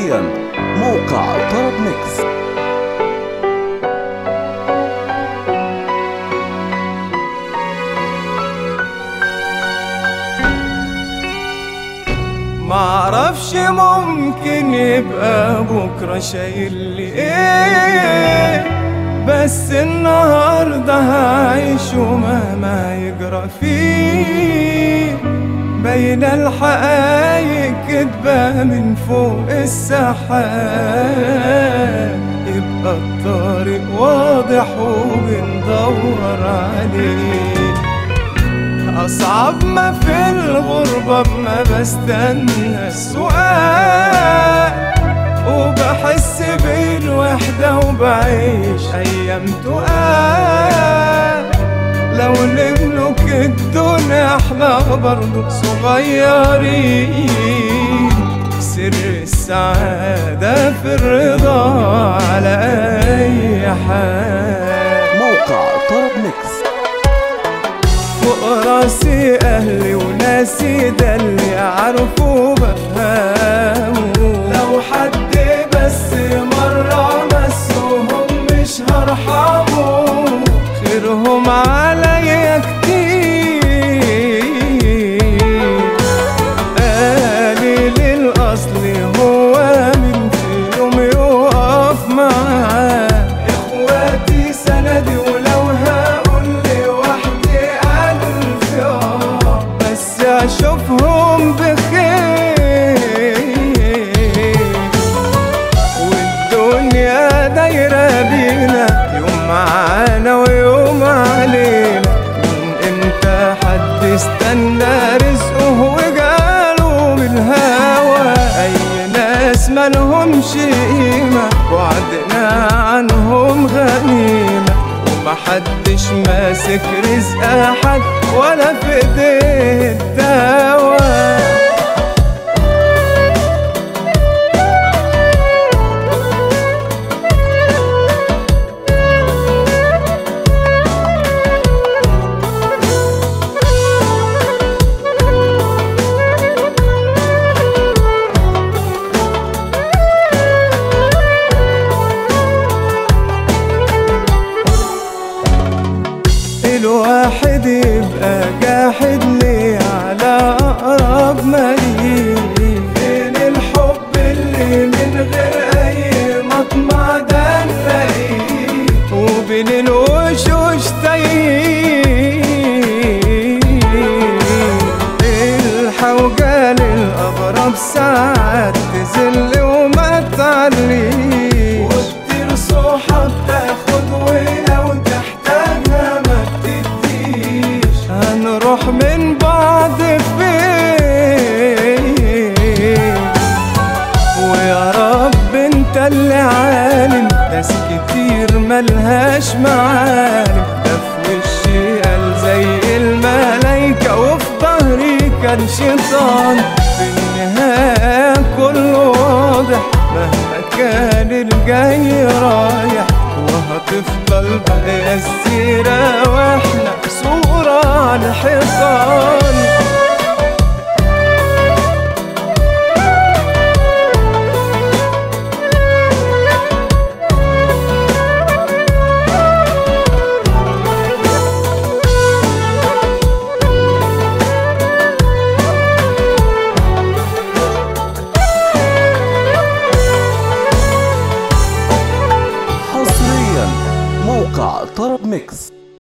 حصريا موقع طرب ميكس معرفش ممكن يبقى بكرة شايل لي ايه بس النهاردة هعيش ومهما يجرى فيه بين الحقايق كدبة من فوق السحاب يبقى الطريق واضح وبندور عليه أصعب ما في الغربة ما بستنى السؤال وبحس بالوحدة وبعيش أيام تقال لو نملك الدنيا احنا برضو صغيرين سر السعادة في الرضا على أي حال موقع طرب ميكس فوق راسي اهلي وناسي ده اللي اعرفه بفهمه لو حد بس مرة مسهم مش هرحمه خيرهم عليا كتير قليل الاصل هو من في يوم يقف معاه اخواتي سندي ولو هقول لوحدي الف اه بس اشوفهم بخير والدنيا دايرة بينا يوم معانا ويوم علينا من امتى حد استنى رزقه وجاله من الهوى اي ناس مالهمش قيمة وعدنا عنهم غنيمة ومحدش ماسك رزق حد ولا في ايديه الدواء الواحد يبقى جاحد ليه على أقرب مليء فين الحب اللي من غير أي مطمع ده نلاقيه وبين الوشوش تايه الحوجة للأغراب ساعات تزل وما تعليش وكتير صحاب تاخد ولو تحتاجها ما بتديش هنروح من بعض فين ويا رب انت اللي عالم ناس كتير ملهاش معالم ده في وشي قال زي الملايكة وفي ظهري كان شيطان في النهاية كله واضح مهما كان الجاي رايح وهتفضل باقية السيرة واحنا صورة على الحيطان حصريا موقع طرب ميكس